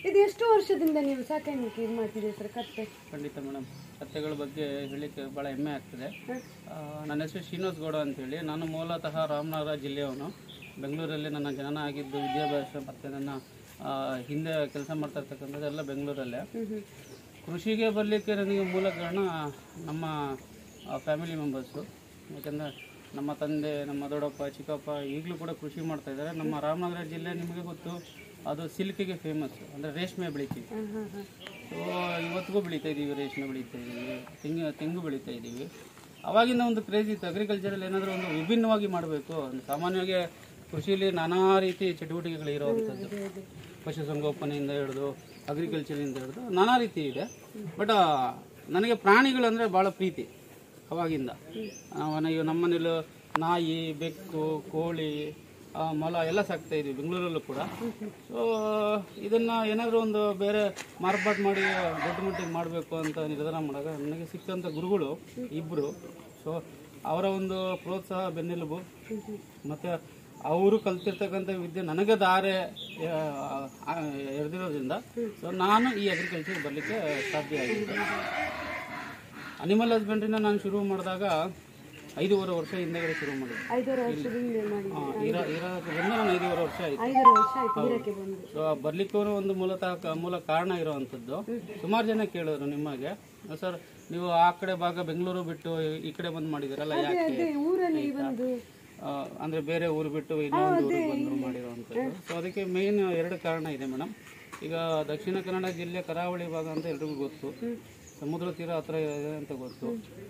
ಇದು ಎಷ್ಟು ವರ್ಷದಿಂದ ನೀವು ಸಾಕಾಣಿಕೆ ಇದು ಮಾಡ್ತಿದ್ದೀರಿ ಸರ್ ಕತ್ತೆ ಖಂಡಿತ ಮೇಡಮ್ ಕಥೆಗಳ ಬಗ್ಗೆ ಹೇಳಲಿಕ್ಕೆ ಭಾಳ ಹೆಮ್ಮೆ ಆಗ್ತದೆ ಆ, ನನ್ನ ಹೆಸರು ಶ್ರೀನಿವಾಸ್ ಗೌಡ ಅಂತೇಳಿ ನಾನು ಮೂಲತಃ ರಾಮನಗರ ಜಿಲ್ಲೆಯವನು ಬೆಂಗಳೂರಲ್ಲಿ ನನ್ನ ಜನನ ಆಗಿದ್ದು ವಿದ್ಯಾಭ್ಯಾಸ ಮತ್ತು ನನ್ನ ಆ, ಹಿಂದೆ ಕೆಲಸ ಮಾಡ್ತಾ ಇರ್ತಕ್ಕಂಥದ್ದೆಲ್ಲ ಬೆಂಗಳೂರಲ್ಲೇ ಕೃಷಿಗೆ ಬರಲಿಕ್ಕೆ ನನಗೆ ಮೂಲ ಕಾರಣ ನಮ್ಮ ಫ್ಯಾಮಿಲಿ ಮೆಂಬರ್ಸು ಯಾಕಂದರೆ ನಮ್ಮ ತಂದೆ ನಮ್ಮ ದೊಡ್ಡಪ್ಪ ಚಿಕ್ಕಪ್ಪ ಈಗಲೂ ಕೂಡ ಕೃಷಿ ಮಾಡ್ತಾ ಇದ್ದಾರೆ ನಮ್ಮ ರಾಮನಗರ ಜಿಲ್ಲೆ ನಿಮಗೆ ಗೊತ್ತು ಅದು ಸಿಲ್ಕಿಗೆ ಫೇಮಸ್ ಅಂದರೆ ರೇಷ್ಮೆ ಬೆಳಿತೀವಿ ಸೊ ಇವತ್ತಿಗೂ ಬೆಳೀತಾ ಇದ್ದೀವಿ ರೇಷ್ಮೆ ಬೆಳೀತಾ ಇದ್ದೀವಿ ತೆಂಗು ತೆಂಗು ಬೆಳೀತಾ ಇದ್ದೀವಿ ಅವಾಗಿಂದ ಒಂದು ಕ್ರೇಜ್ ಇತ್ತು ಅಗ್ರಿಕಲ್ಚರಲ್ಲಿ ಏನಾದರೂ ಒಂದು ವಿಭಿನ್ನವಾಗಿ ಮಾಡಬೇಕು ಸಾಮಾನ್ಯವಾಗಿ ಕೃಷಿಯಲ್ಲಿ ನಾನಾ ರೀತಿ ಚಟುವಟಿಕೆಗಳು ಇರುವಂಥದ್ದು ಪಶುಸಂಗೋಪನೆಯಿಂದ ಹಿಡಿದು ಅಗ್ರಿಕಲ್ಚರಿಂದ ಹಿಡಿದು ನಾನಾ ರೀತಿ ಇದೆ ಬಟ್ ನನಗೆ ಪ್ರಾಣಿಗಳಂದರೆ ಭಾಳ ಪ್ರೀತಿ ಅವಾಗಿಂದ ನನಗೆ ನಮ್ಮನೇಲಿ ನಾಯಿ ಬೆಕ್ಕು ಕೋಳಿ ಆ, ಮೊಲ ಎಲ್ಲ ಸಾಕ್ತಾ ಇದ್ವಿ ಬೆಂಗಳೂರಲ್ಲೂ ಕೂಡ ಸೊ ಇದನ್ನ ಏನಾದರೂ ಒಂದು ಬೇರೆ ಮಾರ್ಪಾಟ್ ಮಾಡಿ ದೊಡ್ಡ ಮಟ್ಟಿಗೆ ಮಾಡಬೇಕು ಅಂತ ನಿರ್ಧಾರ ಮಾಡಿದಾಗ ನನಗೆ ಸಿಕ್ಕಂಥ ಗುರುಗಳು ಇಬ್ಬರು ಸೊ ಅವರ ಒಂದು ಪ್ರೋತ್ಸಾಹ ಬೆನ್ನೆಲುಬು ಮತ್ತು ಅವರು ಕಲ್ತಿರ್ತಕ್ಕಂಥ ವಿದ್ಯೆ ನನಗೆ ದಾರೆ ಎರೆದಿರೋದ್ರಿಂದ ಸೊ ನಾನು ಈ ಅಗ್ರಿಕಲ್ಚರ್ ಬರಲಿಕ್ಕೆ ಸಾಧ್ಯ ಆಗಿದೆ ಅನಿಮಲ್ ಹಸ್ಬೆಂಡ್ರಿನ ನಾನು ಶುರು ಮಾಡಿದಾಗ ಐದೂವರೆ ವರ್ಷ ಹಿಂದೆಗಡೆ ಶುರು ಮಾಡಿದೆ ಐದಾರು ವರ್ಷದಿಂದ ಮಾಡಿ ಆ, ಇರ ಇರೋಕ್ಕೆ ಬಂದು ನಾನು ಐದೂವರೆ ವರ್ಷ ಆಯಿತು ಐದಾರು ವರ್ಷ ಆಯ್ತು ಇರಕ್ಕೆ ಬಂದು ಸೊ ಬರ್ಲಿಕ್ಕೂ ಒಂದು ಮೂಲತಃ ಕ- ಮೂಲ ಕಾರಣ ಇರುವಂಥದ್ದು ಸುಮಾರು ಜನ ಕೇಳಿದ್ರು ನಿಮಗೆ ಸರ್ ನೀವು ಆ ಕಡೆ ಭಾಗ ಬೆಂಗಳೂರು ಬಿಟ್ಟು ಈ ಕಡೆ ಬಂದು ಮಾಡಿದಿರಲ್ಲ ಯಾಕೆ ಅದೇ ಊರಲ್ಲಿ ಒಂದು ಆ, ಅಂದ್ರೆ ಬೇರೆ ಊರು ಬಿಟ್ಟು ಇನ್ನೊಂದು ಊರಿಗೆ ಬಂದು ಮಾಡಿರುವಂಥದ್ದು ಸೊ ಅದಕ್ಕೆ ಮೇನ್ ಎರಡು ಕಾರಣ ಇದೆ ಮೇಡಮ್ ಈಗ ದಕ್ಷಿಣ ಕನ್ನಡ ಜಿಲ್ಲೆ ಕರಾವಳಿ ಭಾಗ ಅಂತ ಎಲ್ರಿಗೂ ಗೊತ್ತು ಸಮುದ್ರ ತೀರ ಹತ್ರ ಇದೆ ಅಂತ ಗೊತ್ತು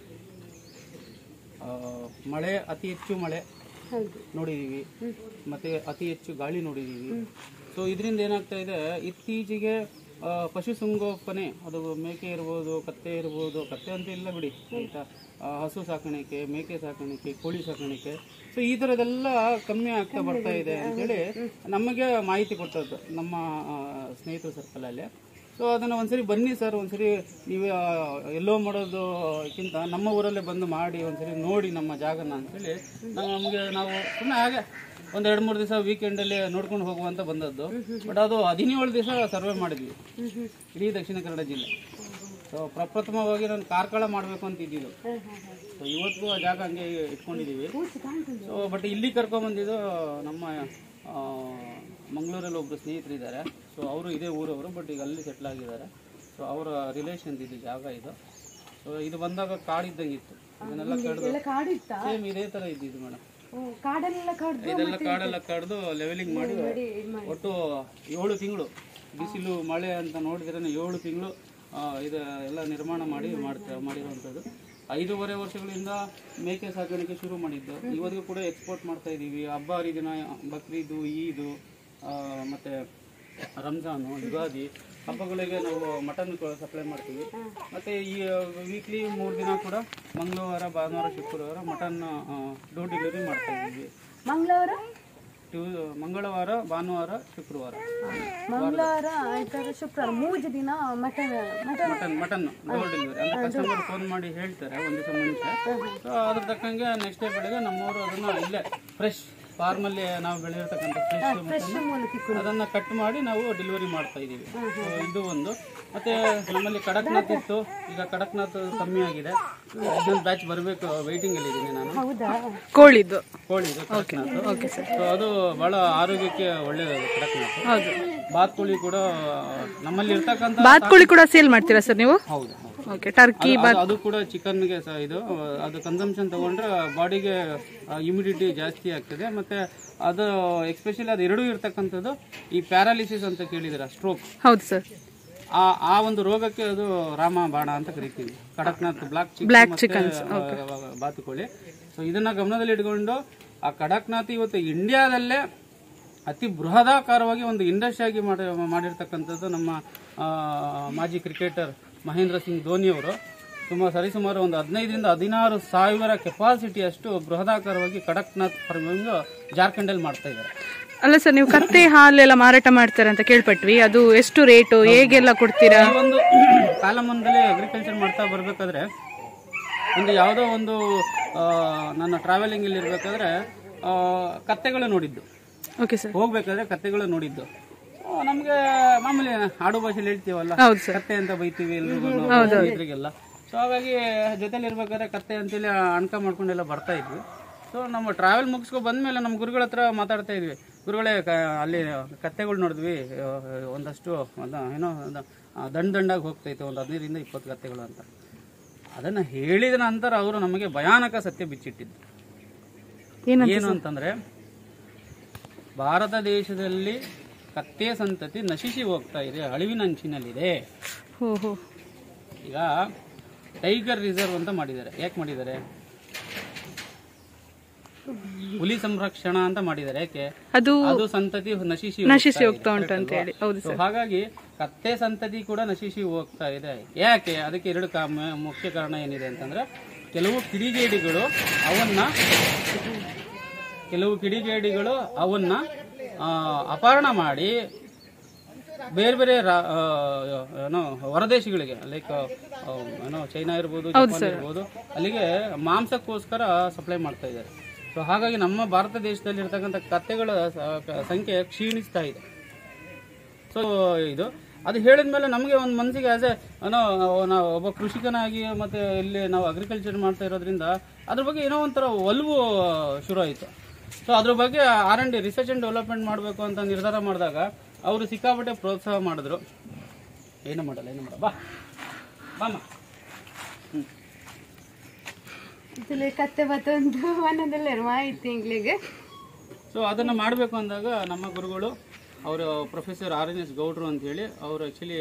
ಆ, ಮಳೆ ಅತಿ ಹೆಚ್ಚು ಮಳೆ ಹೌದು ನೋಡಿದೀವಿ ಮತ್ತೆ ಅತಿ ಹೆಚ್ಚು ಗಾಳಿ ನೋಡಿದೀವಿ ಸೊ ಇದರಿಂದ ಏನಾಗ್ತಾ ಇದೆ ಇತ್ತೀಚೆಗೆ ಆ, ಪಶುಸಂಗೋಪನೆ ಅದು ಮೇಕೆ ಇರ್ಬೋದು ಕತ್ತೆ ಇರ್ಬೋದು ಕತ್ತೆ ಅಂತ ಇಲ್ಲ ಬಿಡಿ ಆಯ್ತಾ ಆ, ಹಸು ಸಾಕಾಣಿಕೆ ಮೇಕೆ ಸಾಕಾಣಿಕೆ ಕೋಳಿ ಸಾಕಾಣಿಕೆ ಸೊ ಈ ಥರದೆಲ್ಲ ಕಮ್ಮಿ ಆಗ್ತಾ ಬರ್ತಾ ಇದೆ ಅಂತೇಳಿ ನಮಗೆ ಮಾಹಿತಿ ಕೊಟ್ಟದ್ದು ನಮ್ಮ ಆ, ಸ್ನೇಹಿತರ ಸರ್ಕಲಲ್ಲಿ ಸೊ ಅದನ್ನು ಒಂದ್ಸರಿ ಬನ್ನಿ ಸರ್ ಒಂದ್ಸರಿ ನೀವು ಆ, ಎಲ್ಲೋ ಮಾಡೋದಕ್ಕಿಂತ ನಮ್ಮ ಊರಲ್ಲೇ ಬಂದು ಮಾಡಿ ಒಂದ್ಸರಿ ನೋಡಿ ನಮ್ಮ ಜಾಗನ ಅಂತೇಳಿ ನಾವು ನಮಗೆ ನಾವು ಸುಮ್ಮನೆ ಹಾಗೆ ಒಂದು ಎರಡು ಮೂರು ದಿವಸ ವೀಕೆಂಡಲ್ಲಿ ನೋಡ್ಕೊಂಡು ಹೋಗುವಂತ ಬಂದದ್ದು ಬಟ್ ಅದು ಹದಿನೇಳು ದಿವಸ ಸರ್ವೆ ಮಾಡಿದ್ವಿ ಇಡೀ ದಕ್ಷಿಣ ಕನ್ನಡ ಜಿಲ್ಲೆ ಸೊ ಪ್ರಪ್ರಥಮವಾಗಿ ನಾನು ಕಾರ್ಕಳ ಮಾಡಬೇಕು ಅಂತ ಇದ್ದಿದ್ದು ಸೊ ಇವತ್ತಿಗೂ ಆ ಜಾಗ ಹಂಗೆ ಇಟ್ಕೊಂಡಿದ್ದೀವಿ ಸೊ ಬಟ್ ಇಲ್ಲಿ ಕರ್ಕೊಂಬಂದಿದ್ದು ನಮ್ಮ ಆ, ಮಂಗಳೂರಲ್ಲಿ ಒಬ್ಬರು ಸ್ನೇಹಿತರಿದ್ದಾರೆ ಸೊ ಅವರು ಇದೇ ಊರವರು ಬಟ್ ಈಗ ಅಲ್ಲಿ ಸೆಟ್ಲ್ ಆಗಿದ್ದಾರೆ ಸೊ ಅವರ ರಿಲೇಷನ್ ಇದು ಜಾಗ ಇದು ಸೊ ಇದು ಬಂದಾಗ ಕಾಡಿದ್ದಂಗೆ ಇತ್ತು ಇದನ್ನೆಲ್ಲ ಕಡ್ದು ಎಲ್ಲ ಕಾಡಿತ್ತಾ ಸೇಮ್ ಇದೇ ಥರ ಇದ್ದಿದ್ದು ಮೇಡಮ್ ಓ, ಕಾಡಲ್ಲೆಲ್ಲ ಕಡ್ದು ಇದೆಲ್ಲ ಕಾಡೆಲ್ಲ ಕಡ್ದು ಲೆವೆಲಿಂಗ್ ಮಾಡಿ ಮಾಡಿ ಇದ್ ಮಾಡಿ ಒಟ್ಟು ಏಳು ತಿಂಗಳು ಬಿಸಿಲು ಮಳೆ ಅಂತ ನೋಡಿದ್ರೆ ಏಳು ತಿಂಗಳು ಇದು ಎಲ್ಲ ನಿರ್ಮಾಣ ಮಾಡಿ ಮಾಡ್ತಾ ಮಾಡಿರುವಂಥದ್ದು ಐದೂವರೆ ವರ್ಷಗಳಿಂದ ಮೇಕೆ ಸಾಕಾಣಿಕೆ ಶುರು ಮಾಡಿದ್ದು ಇವತ್ತಿಗೂ ಕೂಡ ಎಕ್ಸ್ಪೋರ್ಟ್ ಮಾಡ್ತಾ ಇದ್ದೀವಿ ಹಬ್ಬ ಹರಿದಿನ ಬಕ್ರೀದು ಈದು ಆ, ಮತ್ತೆ ರಂಜಾನು ಯುಗಾದಿ ಹಬ್ಬಗಳಿಗೆ ನಾವು ಮಟನ್ ಸಪ್ಲೈ ಮಾಡ್ತೀವಿ ಮತ್ತೆ ಈ ವೀಕ್ಲಿ ಮೂರು ದಿನ ಕೂಡ ಮಂಗಳವಾರ ಭಾನುವಾರ ಶುಕ್ರವಾರ ಮಟನ್ ಡೋರ್ ಡೆಲಿವರಿ ಮಾಡ್ತಾ ಇದ್ದೀವಿ ಮಂಗಳವಾರ ಟ್ಯೂ ಮಂಗಳವಾರ ಭಾನುವಾರ ಶುಕ್ರವಾರ ಮಂಗಳವಾರ ಆಯ್ತಾರ ಶುಕ್ರವಾರ ಮೂಜು ದಿನ mutton mutton mutton mutton door delivery ಅಂದ್ರೆ ಕಸ್ಟಮರ್ ಫೋನ್ ಮಾಡಿ ಹೇಳ್ತಾರೆ ಒಂದು ದಿವಸ ಮುಂಚೆ ಸೊ ಅದ್ರ ತಕ್ಕಂಗೆ ನೆಕ್ಸ್ಟ್ ಡೇ ಬೆಳಗ್ಗೆ ನಮ್ಮವರು ಅದನ್ನ ಇಲ್ಲೇ ಫ್ರೆಶ್ ಫಾರ್ಮಲ್ಲಿ ನಾವು ಬೆಳೆದಿರ್ತಕ್ಕಂಥ ಫ್ರೆಶ್ ಮೂಲಕ ಅದನ್ನ ಕಟ್ ಮಾಡಿ ನಾವು ಡೆಲಿವರಿ ಮಾಡ್ತಾ ಇದೀವಿ ಸೊ ಇದು ಒಂದು ಮತ್ತೆ ನಮ್ಮಲ್ಲಿ ಕಡಕ್ನಾಥ್ ಇತ್ತು ಈಗ ಕಡಕ್ನಾಥ್ ಕಮ್ಮಿ ಆಗಿದೆ ಇನ್ನೊಂದು ಬ್ಯಾಚ್ ಬರಬೇಕು ವೈಟಿಂಗ್ ಅಲ್ಲಿ ಇದ್ದೀನಿ ನಾನು ಹೌದಾ ಕೋಳಿದ್ದು ಕೋಳಿ ಇದು ಕಡಕ್ನಾಥ್ ಸೊ ಅದು ಬಹಳ ಆರೋಗ್ಯಕ್ಕೆ ಒಳ್ಳೇದದು ಕಡಕ್ನಾಥ್ ಬಾತ್ ಕೋಳಿ ಕೂಡ ನಮ್ಮಲ್ಲಿ ಇರ್ತಕ್ಕಂಥ ಬಾತ್ಕೋಳಿ ಕೂಡ ಸೇಲ್ ಮಾಡ್ತೀರಾ ಸರ್ ನೀವು ಹೌದು ಹೌದು. ಓಕೆ ಟರ್ಕಿ ಅದು- ಅದು ಕೂಡ ಚಿಕನ್ಗೆ ಸಹ ಇದು ಅದು ಕನ್ಸಂಪ್ಷನ್ ತಗೊಂಡ್ರೆ ಬಾಡಿಗೆ ಇಮ್ಯುನಿಟಿ ಜಾಸ್ತಿ ಆಗ್ತದೆ ಮತ್ತೆ ಅದು ಎಕ್ಸ್ಪೆಷಲಿ ಅದು ಎರಡೂ ಇರ್ತಕ್ಕಂಥದ್ದು ಈ ಪ್ಯಾರಾಲಿಸಿಸ್ ಅಂತ ಕೇಳಿದಿರ ಸ್ಟ್ರೋಕ್ ಹೌದು ಸರ್ ಆ ಆ ಒಂದು ರೋಗಕ್ಕೆ ಅದು ರಾಮ ಬಾಣ ಅಂತ ಕರಿತೀವಿ ಕಡಕ್ನಾಥ್ ಬ್ಲಾಕ್ Black ಚಿಕನ್ ಬಾತುಕೋಳಿ ಸೊ ಇದನ್ನ ಗಮನದಲ್ಲಿ ಇಟ್ಕೊಂಡು ಆ ಕಡಕ್ನಾಥ್ ಇವತ್ತು ಇಂಡಿಯಾದಲ್ಲೇ ಅತಿ ಬೃಹದಾಕಾರವಾಗಿ ಒಂದು ಇಂಡಸ್ಟ್ರಿ ಆಗಿ ಮಾಡಿ ಮಾಡಿರ್ತಕ್ಕಂಥದ್ದು ನಮ್ಮ ಆ, ಮಾಜಿ ಕ್ರಿಕೆಟರ್ ಮಹೇಂದ್ರ ಸಿಂಗ್ ಧೋನಿ ಅವರು ಸುಮಾರು ಸರಿಸುಮಾರು ಒಂದು ಹದಿನೈದರಿಂದ ಹದಿನಾರು ಸಾವಿರ ಕೆಪಾಸಿಟಿ ಅಷ್ಟು ಬೃಹದಾಕಾರವಾಗಿ ಕಡಕ್ನಾಥ್ ಫಾರ್ಮಿಂಗ್ ಜಾರ್ಖಂಡಲ್ಲಿ ಮಾಡ್ತಾ ಇದ್ದಾರೆ ಅಲ್ಲ ಸರ್ ನೀವು ಕತ್ತೆ ಹಾಲೆಲ್ಲ ಮಾರಾಟ ಮಾಡ್ತಾರೆ ಅಂತ ಕೇಳ್ಪಟ್ವಿ ಅದು ಎಷ್ಟು ರೇಟು ಹೇಗೆಲ್ಲ ಕೊಡ್ತೀರಾ ಈ ಒಂದು ಕಾಲಮಂದಲ್ಲಿ ಅಗ್ರಿಕಲ್ಚರ್ ಮಾಡ್ತಾ ಬರಬೇಕಾದ್ರೆ ಒಂದು ಯಾವುದೋ ಒಂದು ಆ, ನನ್ನ ಟ್ರಾವೆಲಿಂಗ್ ಇಲ್ಲಿ ಇರಬೇಕಾದ್ರೆ ಕತ್ತೆಗಳು ನೋಡಿದ್ದು ಓಕೆ ಸರ್ ಹೋಗ್ಬೇಕಾದ್ರೆ ಕತ್ತೆಗಳು ನೋಡಿದ್ದು ಆ, ನಮ್ಗೆ ಮಾಮೂಲಿ ಆಡು ಭಾಷೆಲಿ ಹೇಳ್ತೀವಲ್ಲ ಹೌದು ಸರ್ ಕತ್ತೆ ಅಂತ ಬೈತೀವಿ ಎಲ್ರಿಗೂ ಇದ್ರಿಗೆಲ್ಲ ಸೊ ಹಾಗಾಗಿ ಜೊತೆಲಿ ಇರ್ಬೇಕಾದ್ರೆ ಕತ್ತೆ ಅಂತೇಳಿ ಅಣ್ಕ ಮಾಡ್ಕೊಂಡೆಲ್ಲ ಬರ್ತಾ ಇದ್ವಿ ಸೊ ನಮ್ಮ ಟ್ರಾವೆಲ್ ಮುಗಿಸ್ಕೊ ಬಂದ್ಮೇಲೆ ನಮ್ಮ ಗುರುಗಳ ಹತ್ರ ಮಾತಾಡ್ತಾ ಇದ್ವಿ ಗುರುಗಳೇ ಕ- ಅಲ್ಲಿ ಕತ್ತೆಗಳು ನೋಡಿದ್ವಿ ಆ, ಒಂದಷ್ಟು ಒಂದು ಏನೋ ಒಂದು, ಆ, ದಂಡ್ ದಂಡಾಗಿ ಹೋಗ್ತೈತೆ ಒಂದು ಹದಿನೈದರಿಂದ ಇಪ್ಪತ್ತು ಕತ್ತೆಗಳು ಅಂತ ಅದನ್ನ ಹೇಳಿದ ನಂತರ ಅವರು ನಮಗೆ ಭಯಾನಕ ಸತ್ಯ ಬಿಚ್ಚಿಟ್ಟಿದ್ದು ಏನಂತ ಏನು ಅಂತಂದ್ರೆ ಭಾರತ ದೇಶದಲ್ಲಿ ಕತ್ತೆ ಸಂತತಿ ನಶಿಸಿ ಹೋಗ್ತಾ ಇದೆ ಅಳಿವಿನಂಚಿನಲ್ಲಿದೆ ಹೋ ಹೋ ಈಗ ಟೈಗರ್ ರಿಸರ್ವ್ ಅಂತ ಮಾಡಿದ್ದಾರೆ ಯಾಕೆ ಮಾಡಿದ್ದಾರೆ ಹುಲಿ ಸಂರಕ್ಷಣಾ ಅಂತ ಮಾಡಿದ್ದಾರೆ ಯಾಕೆ ಅದು ಅದು ಸಂತತಿ ನಶಿಸಿ ನಶಿಸಿ ಹೋಗ್ತಾ ಹೋಗ್ತಾ ಇದೆ, ಉಂಟು ಅಂತ correct ಹೇಳಿ ಹೌದು ಅಲ್ವಾ? So ಹಾಗಾಗಿ ಕತ್ತೆ ಸಂತತಿ ಕೂಡ ನಶಿಸಿ ಹೋಗ್ತಾ ಇದೆ ಯಾಕೆ ಅದಕ್ಕೆ ಎರಡು ಕಾ- ಮ- ಮುಖ್ಯ ಕಾರಣ ಏನಿದೆ ಅಂತಂದ್ರೆ ಕೆಲವು ಕಿಡಿಗೇಡಿಗಳು ಅವನ್ನ ಕೆಲವು ಕಿಡಿಗೇಡಿಗಳು ಅವನ್ನ ಆ, ಅಪಹರಣ ಮಾಡಿ ಬೇರೆ ಬೇರೆ ರಾ- ಆ, ಏನೋ ಹೊರದೇಶಗಳಿಗೆ ಲೈಕ್ ಏನೋ ಚೈನಾ ಇರ್ಬೋದು ಜಪಾನ್ ಇರ್ಬೋದು ಅಲ್ಲಿಗೆ ಮಾಂಸಕ್ಕೋಸ್ಕರ ಸಪ್ಲೈ ಮಾಡ್ತಾ ಇದ್ದಾರೆ ಸೊ ಹಾಗಾಗಿ ನಮ್ಮ ಭಾರತ ದೇಶದಲ್ಲಿ ಇರ್ತಕ್ಕಂಥ ಕತ್ತೆಗಳ ಸ- ಕ- ಸಂಖ್ಯೆ ಕ್ಷೀಣಿಸ್ತಾ ಇದೆ ಸೊ ಇದು ಅದು ಹೇಳಿದ್ಮೇಲೆ ನಮಗೆ ಒಂದು ಮನಸ್ಸಿಗೆ ಆಸ್ ಎ ಏನೋ ನಾವು ಒಬ್ಬ ಕೃಷಿಕನಾಗಿ ಮತ್ತೆ ಇಲ್ಲಿ ನಾವು ಅಗ್ರಿಕಲ್ಚರ್ ಮಾಡ್ತಾ ಇರೋದ್ರಿಂದ ಅದ್ರ ಬಗ್ಗೆ ಏನೋ ಒಂಥರ ಒಲವು ಶುರು ಆಯಿತು ಸೊ ಅದ್ರ ಬಗ್ಗೆ R and D research and development ಮಾಡಬೇಕು ಅಂತ ನಿರ್ಧಾರ ಮಾಡಿದಾಗ ಅವರು ಸಿಕ್ಕಾಪಟ್ಟೆ ಪ್ರೋತ್ಸಾಹ ಮಾಡಿದ್ರು ಏನು ಮಾಡಲ್ಲ ಏನು ಮಾಡಲ್ಲ ಬಾ ಬಾಮ್ಮ ಹ್ಞೂ ഇതില് കത്ത് പത്തൊന്ന് വന്നതല്ലേ മാಹಿತಿ ಇಂಗ್ಲಿಗೆ ಸೊ ಅದನ್ನು ಮಾಡಬೇಕು ಅಂದಾಗ ನಮ್ಮ ಗುರುಗಳು ಅವರು ಪ್ರೊಫೆಸರ್ ಆರ್ ಎನ್ ಎಸ್ ಗೌಡ್ರು ಅಂತೇಳಿ ಅವರು ಆ್ಯಕ್ಚುಲಿ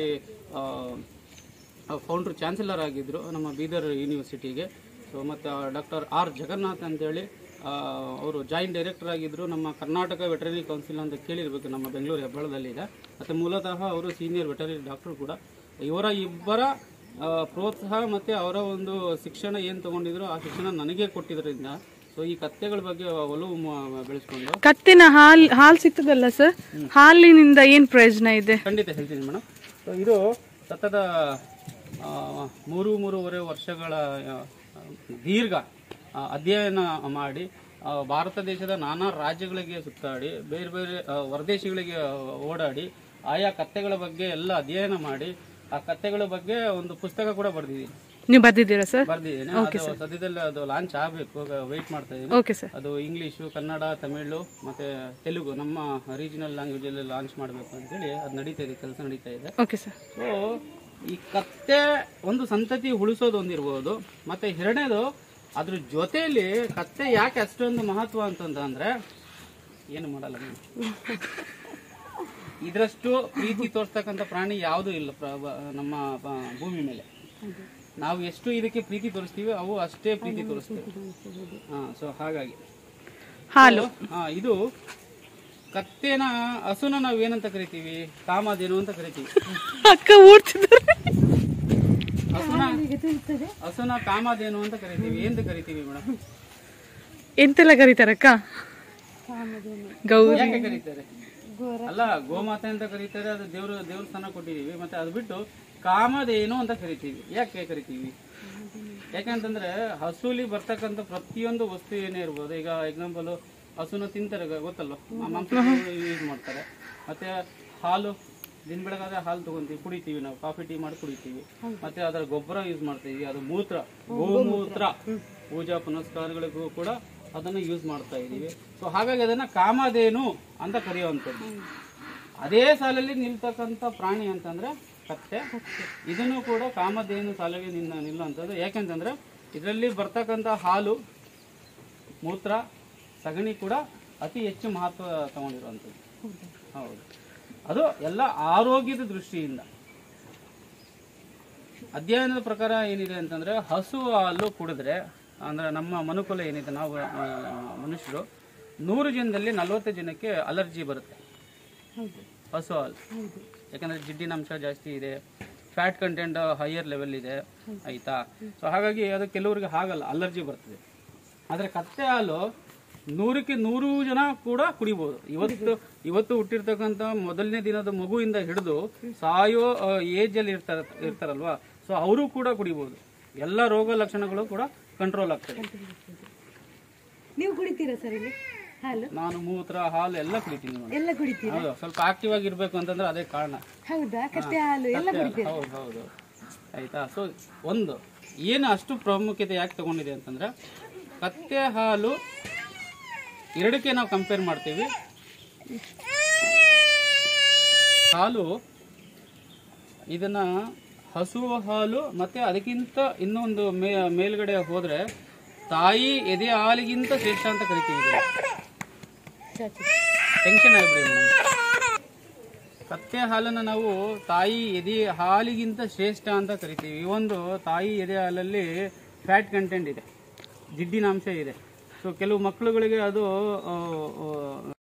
ಫೌಂಡ್ರ್ ಚಾನ್ಸಲರ್ ಆಗಿದ್ದರು ನಮ್ಮ ಬೀದರ್ ಯೂನಿವರ್ಸಿಟಿಗೆ ಸೊ ಮತ್ತು ಡಾಕ್ಟರ್ ಆರ್ ಜಗನ್ನಾಥ್ ಅಂತೇಳಿ ಅವರು ಜಾಯಿಂಟ್ ಡೈರೆಕ್ಟರ್ ಆಗಿದ್ದರು ನಮ್ಮ ಕರ್ನಾಟಕ ವೆಟರನರಿ ಕೌನ್ಸಿಲ್ ಅಂತ ಕೇಳಿರ್ಬೇಕು ನಮ್ಮ ಬೆಂಗಳೂರು ಹೆಬ್ಬಾಳದಲ್ಲಿದೆ ಮತ್ತು ಮೂಲತಃ ಅವರು ಸೀನಿಯರ್ ವೆಟರನರಿ ಡಾಕ್ಟರ್ ಕೂಡ ಇವರ ಇಬ್ಬರ ಆ, ಪ್ರೋತ್ಸಾಹ ಮತ್ತು ಅವರ ಒಂದು ಶಿಕ್ಷಣ ಏನು ತೊಗೊಂಡಿದ್ರು ಆ ಶಿಕ್ಷಣ ನನಗೆ ಕೊಟ್ಟಿದ್ದರಿಂದ ಸೊ ಈ ಕತ್ತೆಗಳ ಬಗ್ಗೆ ಒಲವು ಮ- ಬೆಳೆಸ್ಕೊಂಡು ಕತ್ತಿನ ಹಾಲ್ ಹಾಲ್ ಸಿಗ್ತದಲ್ಲ ಸರ್ ಹಾಲಿನಿಂದ ಏನ್ ಪ್ರಯೋಜನ ಇದೆ ಖಂಡಿತ ಹೇಳ್ತೀನಿ ಮೇಡಮ್ ಸೊ ಇದು ಸತತ ಆ, ಮೂರು ಮೂರುವರೆ ವರ್ಷಗಳ ಆ, ದೀರ್ಘ ಆ, ಅಧ್ಯಯನ ಮಾಡಿ ಆ, ಭಾರತ ದೇಶದ ನಾನಾ ರಾಜ್ಯಗಳಿಗೆ ಸುತ್ತಾಡಿ ಬೇರೆ ಬೇರೆ ಆ, ಹೊರದೇಶಗಳಿಗೆ ಓಡಾಡಿ ಆಯಾ ಕತ್ತೆಗಳ ಬಗ್ಗೆ ಎಲ್ಲ ಅಧ್ಯಯನ ಮಾಡಿ ಆ ಕತ್ತೆಗಳ ಬಗ್ಗೆ ಒಂದು ಪುಸ್ತಕ ಕೂಡ ಬರೆದಿದ್ದೀನಿ ನೀವು ಬರ್ದಿದ್ದೀರಾ ಸರ್ ಬರ್ದಿದ್ದೀನಿ ಅದು ಸದ್ಯದಲ್ಲಿ ಅದು ಲಾಂಚ್ ಆಗಬೇಕು ವೆಯ್ಟ್ ಮಾಡ್ತಾ ಇದ್ದೀನಿ ಓಕೆ ಸರ್ ಅದು ಇಂಗ್ಲೀಷು ಕನ್ನಡ ತಮಿಳು ಮತ್ತೆ ತೆಲುಗು ನಮ್ಮ ರೀಜನಲ್ ಲ್ಯಾಂಗ್ವೇಜಲ್ಲಿ ಲಾಂಚ್ ಮಾಡಬೇಕು ಅಂತೇಳಿ ಅದು ನಡೀತಾ ಇದೆ ಕೆಲಸ ನಡೀತಾ ಇದೆ ಓಕೆ ಸರ್ ಸೊ ಈ ಕತ್ತೆ ಒಂದು ಸಂತತಿ ಉಳಿಸೋದು ಒಂದಿರ್ಬೋದು ಮತ್ತೆ ಎರಡನೇದು ಅದ್ರ ಜೊತೆಯಲ್ಲಿ ಕತ್ತೆ ಯಾಕೆ ಅಷ್ಟೊಂದು ಮಹತ್ವ ಅಂತಂದ್ರೆ ಏನು ಮಾಡಲ್ಲ ನೀವು. ಇದರಷ್ಟು ಪ್ರೀತಿ ತೋರಿಸ್ತಕ್ಕಂಥ ಪ್ರಾಣಿ ಯಾವುದೂ ಇಲ್ಲ ಪ್ರ- ಬ- ನಮ್ಮ ಬ- ಭೂಮಿ ಮೇಲೆ ನಾವು ಎಷ್ಟು ಇದಕ್ಕೆ ಪ್ರೀತಿ ತೋರಿಸ್ತೀವಿ ಅವು ಅಷ್ಟೇ ಪ್ರೀತಿ ತೋರಿಸ್ತೇವೆ ಹಾ ಸೊ ಹಾಗಾಗಿ ಹಾಲು ಹಾ ಇದು ಕತ್ತೆನ ಹಸುನ ನಾವ್ ಏನಂತ ಕರಿತೀವಿ ಕಾಮಧೇನು ಅಂತ ಕರಿತೀವಿ ಅಕ್ಕ ಓಡ್ತಿದ್ದಾರೆ ಹಸುನ ಹಸುನ ಕಾಮಧೇನು ಅಂತ ಕರಿತೀವಿ ಎಂತ ಕರಿತೀವಿ ಮೇಡಮ್ ಎಂತೆಲ್ಲ ಕರೀತಾರಕ್ಕ ಗೌರಿ ಯಾಕೆ ಕರೀತಾರೆ ಅಲ್ಲ ಗೋಮಾತೆ ಅಂತ ಕರೀತಾರೆ ಅದು ದೇವ್ರ ದೇವ್ರ ಸ್ಥಾನ ಕೊಟ್ಟಿದೀವಿ ಮತ್ತೆ ಅದು ಬಿಟ್ಟು ಕಾಮಧೇನು ಅಂತ ಕರಿತೀವಿ ಯಾಕೆ ಕರಿತೀವಿ ಯಾಕಂತಂದ್ರೆ ಹಸುಲಿ ಬರ್ತಕ್ಕಂಥ ಪ್ರತಿಯೊಂದು ವಸ್ತು ಏನೇ ಇರ್ಬೋದು ಈಗ ಎಕ್ಸಾಂಪಲ್ ಹಸುನ ತಿಂತಾರೆ ಗ- ಗೊತ್ತಲ್ವ ಮಾಂಸ ಯೂಸ್ ಮಾಡ್ತಾರೆ ಮತ್ತೆ ಹಾಲು ದಿನ ಬೆಳಗಾದ್ರೆ ಹಾಲು ತಗೊಂತೀವಿ ಕುಡಿತೀವಿ ನಾವು ಕಾಫಿ ಟೀ ಮಾಡಿ ಕುಡಿತೀವಿ ಮತ್ತೆ ಅದರ ಗೊಬ್ಬರ ಯೂಸ್ ಮಾಡ್ತೀವಿ ಅದು ಮೂತ್ರ ಗೋಮೂತ್ರ ಪೂಜಾ ಪುನಸ್ಕಾರಗಳಿಗೂ ಕೂಡ ಅದನ್ನ ಯೂಸ್ ಮಾಡ್ತಾ ಇದೀವಿ ಸೊ ಹಾಗಾಗಿ ಅದನ್ನ ಕಾಮಧೇನು ಅಂತ ಕರೆಯುವಂಥದ್ದು ಅದೇ ಸಾಲಲ್ಲಿ ನಿಲ್ತಕ್ಕಂಥ ಪ್ರಾಣಿ ಅಂತಂದ್ರೆ ಕತ್ತೆ ಇದನ್ನು ಕೂಡ ಕಾಮಧೇನು ಸಾಲಿಗೆ ನಿನ್ನ ನಿಲ್ಲುವಂಥದ್ದು ಯಾಕೆಂತಂದ್ರೆ ಇದರಲ್ಲಿ ಬರ್ತಕ್ಕಂಥ ಹಾಲು ಮೂತ್ರ ಸಗಣಿ ಕೂಡ ಅತಿ ಹೆಚ್ಚು ಮಹತ್ವ ತಗೊಂಡಿರುವಂಥದ್ದು ಹೌದು ಅದು ಎಲ್ಲ ಆರೋಗ್ಯದ ದೃಷ್ಟಿಯಿಂದ ಅಧ್ಯಯನದ ಪ್ರಕಾರ ಏನಿದೆ ಅಂತಂದ್ರೆ ಹಸು ಹಾಲು ಕುಡಿದ್ರೆ ಅಂದ್ರೆ ನಮ್ಮ ಮನುಕುಲ ಏನಿದೆ ನಾವು ಆ, ಮನುಷ್ಯರು ನೂರು ಜನದಲ್ಲಿ ನಲವತ್ತು ಜನಕ್ಕೆ ಅಲರ್ಜಿ ಬರುತ್ತೆ ಹಸು ಹಾಲು ಯಾಕಂದ್ರೆ ಜಿಡ್ಡಿನಂಶ ಜಾಸ್ತಿ ಇದೆ ಫ್ಯಾಟ್ ಕಂಟೆಂಟ್ ಹೈಯರ್ ಲೆವೆಲ್ ಇದೆ ಆಯ್ತಾ ಸೊ ಹಾಗಾಗಿ ಅದು ಕೆಲವರಿಗೆ ಹಾಗಲ್ಲ ಅಲರ್ಜಿ ಬರ್ತದೆ ಆದ್ರೆ ಕತ್ತೆ ಹಾಲು ನೂರಕ್ಕೆ ನೂರು ಜನ ಕೂಡ ಕುಡಿಬಹುದು ಇವತ್ತು ಇವತ್ತು ಹುಟ್ಟಿರ್ತಕ್ಕಂಥ ಮೊದಲನೇ ದಿನದ ಮಗುವಿಂದ ಹಿಡಿದು ಸಾಯೋ ಏಜ್ ಅಲ್ಲಿ ಇರ್ತಾರ ಇರ್ತಾರಲ್ವಾ ಸೊ ಅವರು ಕೂಡ ಕುಡಿಬಹುದು ಎಲ್ಲ ರೋಗ ಲಕ್ಷಣಗಳು ಕೂಡ ಕಂಟ್ರೋಲ್ ಆಗ್ತದೆ ನೀವು ಕುಡಿತೀರಾ ಸರ್ ಇಲ್ಲಿ ಹಾಲು ನಾನು ಮೂತ್ರ ಹಾಲು ಎಲ್ಲ ಕುಡಿತೀನಿ ಮೇಡಮ್ ಎಲ್ಲ ಕುಡಿತೀರಾ ಹೌದು ಸ್ವಲ್ಪ ಆಕ್ಟಿವ್ ಆಗಿರ್ಬೇಕು ಅಂತಂದ್ರೆ ಅದೇ ಕಾರಣ ಹೌದಾ ಕತ್ತೆ ಹಾಲು ಎಲ್ಲ ಕುಡಿತೀರಾ ಹೌದು ಹೌದು ಆಯ್ತಾ ಸೊ ಒಂದು ಏನು ಅಷ್ಟು ಪ್ರಾಮುಖ್ಯತೆ ಯಾಕೆ ತಗೊಂಡಿದೆ ಅಂತಂದ್ರೆ ಕತ್ತೆ ಹಾಲು ಎರಡಕ್ಕೆ ನಾವು ಕಂಪೇರ್ ಮಾಡ್ತೀವಿ ಹಾಲು ಇದನ್ನ ಹಸು ಹಾಲು ಮತ್ತೆ ಅದಕ್ಕಿಂತ ಇನ್ನೊಂದು ಮೇ ಮೇಲ್ಗಡೆ ಹೋದ್ರೆ ತಾಯಿ ಎದೆ ಹಾಲಿಗಿಂತ ಶ್ರೇಷ್ಠ ಅಂತ ಕರಿತೀವಿ ಇದನ್ನ. ಚಾಚಿ ಟೆನ್ಷನ್ ಆಗ್ಬಿಡಿ ಮೇಡಮ್ ಕತ್ತೆ ಹಾಲನ್ನು ನಾವು ತಾಯಿ ಎದೆ ಹಾಲಿಗಿಂತ ಶ್ರೇಷ್ಠ ಅಂತ ಕರಿತೀವಿ ಈ ಒಂದು ತಾಯಿ ಎದೆ ಹಾಲಲ್ಲಿ ಫ್ಯಾಟ್ ಕಂಟೆಂಟ್ ಇದೆ ಜಿಡ್ಡಿನ ಅಂಶ ಇದೆ ಸೊ ಕೆಲವು ಮಕ್ಕಳುಗಳಿಗೆ ಅದು ಆ, ಆ,